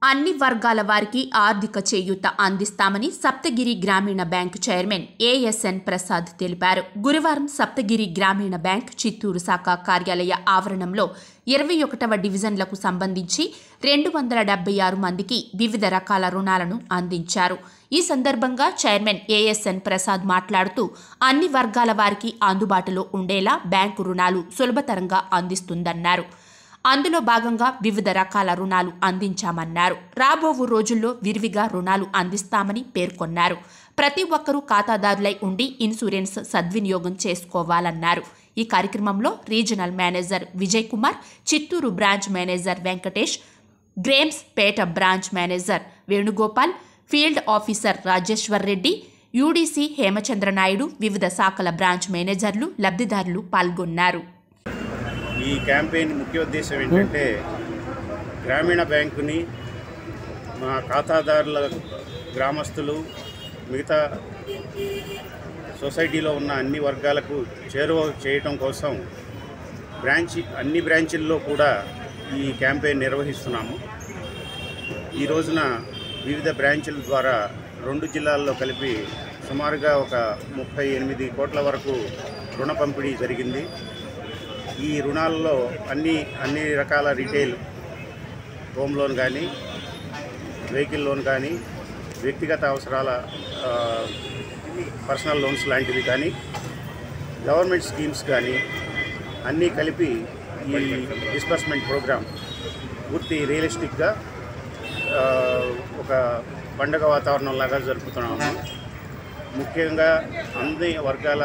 అన్ని వర్గాల వారికి ఆర్థిక చేయూత అందిస్తామని సప్తగిరి గ్రామీణ బ్యాంక్ చైర్మన్ ఏఎస్ఎన్ ప్రసాద్ తెలిపారు గురువారం సప్తగిరి గ్రామీణ బ్యాంక్ చిత్తూరు శాఖ కార్యాలయ ఆవరణంలో ఇరవై ఒకటవ డివిజన్లకు సంబంధించి రెండు వందల డెబ్బై ఆరు మందికి వివిధ రకాల రుణాలను అందించారు ఈ సందర్భంగా చైర్మన్ ఏఎస్ఎన్ ప్రసాద్ మాట్లాడుతూ అన్ని వర్గాల వారికి అందుబాటులో ఉండేలా బ్యాంకు రుణాలు సులభతరంగా అందిస్తుందన్నారు అందులో భాగంగా వివిధ రకాల రుణాలు అందించామన్నారు రాబోవు రోజుల్లో విరివిగా రుణాలు అందిస్తామని పేర్కొన్నారు ప్రతి ఒక్కరూ ఖాతాదారులై ఉండి ఇన్సూరెన్స్ సద్వినియోగం చేసుకోవాలన్నారు ఈ కార్యక్రమంలో regional manager Vijay Kumar Chittoor branch manager Venkatesh Greamspet branch manager Venugopal field officer Rajeshwar Reddy UDC Hemachandra Naidu వివిధ శాఖల బ్రాంచ్ మేనేజర్లు లబ్ధిదారులు పాల్గొన్నారు ఈ క్యాంపెయిన్ ముఖ్య ఉద్దేశం ఏంటంటే గ్రామీణ బ్యాంకుని మా ఖాతాదారుల గ్రామస్తులు మిగతా సొసైటీలో ఉన్న అన్ని వర్గాలకు చేరువ చేయటం కోసం బ్రాంచ్ అన్ని బ్రాంచీల్లో కూడా ఈ క్యాంపెయిన్ నిర్వహిస్తున్నాము ఈ రోజున వివిధ బ్రాంచుల ద్వారా రెండు జిల్లాల్లో కలిపి సుమారుగా ఒక ముప్పై ఎనిమిది కోట్ల వరకు రుణ పంపిణీ జరిగింది ఈ రుణాల్లో అన్ని అన్ని రకాల రీటైల్ హోమ్ లోన్ కానీ వెహికల్ లోన్ కానీ వ్యక్తిగత అవసరాల ఆ, పర్సనల్ లోన్స్ లాంటివి కానీ గవర్నమెంట్ స్కీమ్స్ కానీ అన్నీ కలిపి ఈ డిస్బర్స్మెంట్ ప్రోగ్రామ్ పూర్తి రియలిస్టిక్గా ఆ, ఒక పండగ వాతావరణం లాగా జరుపుతున్నాము ముఖ్యంగా అన్ని వర్గాల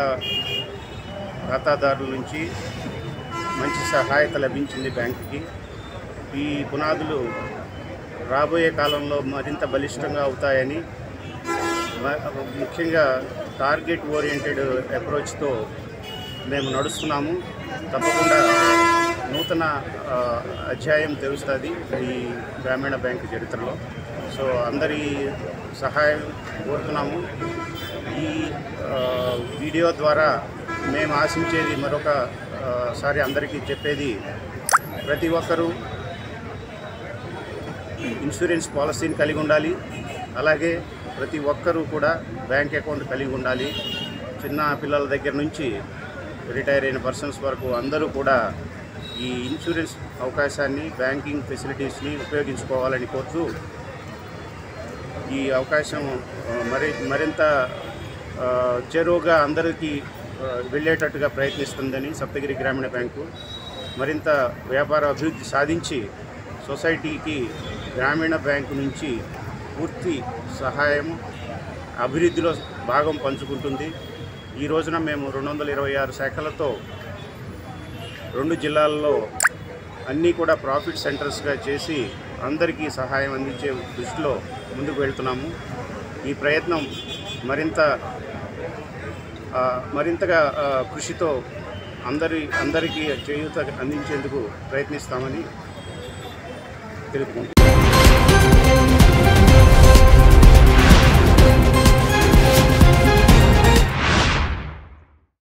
ఖాతాదారుల నుంచి మంచి సహాయత లభించింది బ్యాంకుకి ఈ పునాదులు రాబోయే కాలంలో మరింత బలిష్టంగా అవుతాయని మ- ముఖ్యంగా టార్గెట్ ఓరియంటెడ్ అప్రోచ్తో మేము నడుస్తున్నాము తప్పకుండా నూతన ఆ, అధ్యాయం తెరుస్తుంది ఈ గ్రామీణ బ్యాంకు చరిత్రలో సో అందరి సహాయం కోరుతున్నాము ఈ ఆ, వీడియో ద్వారా మేము ఆశించేది మరొక ఆ, సారి అందరికీ చెప్పేది ప్రతి ఒక్కరూ ఇన్సూరెన్స్ పాలసీని కలిగి ఉండాలి అలాగే ప్రతి ఒక్కరూ కూడా బ్యాంక్ అకౌంట్ కలిగి ఉండాలి చిన్న పిల్లల దగ్గర నుంచి రిటైర్ అయిన పర్సన్స్ వరకు అందరూ కూడా ఈ ఇన్సూరెన్స్ అవకాశాన్ని బ్యాంకింగ్ ఫెసిలిటీస్ని ఉపయోగించుకోవాలని కోరుతూ ఈ అవకాశం ఆ, మరి మరింత ఆ, చేరువుగా అందరికీ ఆ, వెళ్ళేటట్టుగా ప్రయత్నిస్తుందని సప్తగిరి గ్రామీణ బ్యాంకు మరింత వ్యాపార అభివృద్ధి సాధించి సొసైటీకి గ్రామీణ బ్యాంకు నుంచి పూర్తి సహాయం అభివృద్ధిలో భాగం పంచుకుంటుంది ఈ రోజున మేము రెండు వందల ఇరవై ఆరు శాఖలతో రెండు జిల్లాల్లో అన్నీ కూడా ప్రాఫిట్ సెంటర్స్గా చేసి అందరికీ సహాయం అందించే దృష్టిలో ముందుకు వెళ్తున్నాము ఈ ప్రయత్నం మరింత ఆ, మరింతగా ఆ, కృషితో అందరి అందరికీ చేయూత అందించేందుకు ప్రయత్నిస్తామని తెలుపుకుంటున్నాను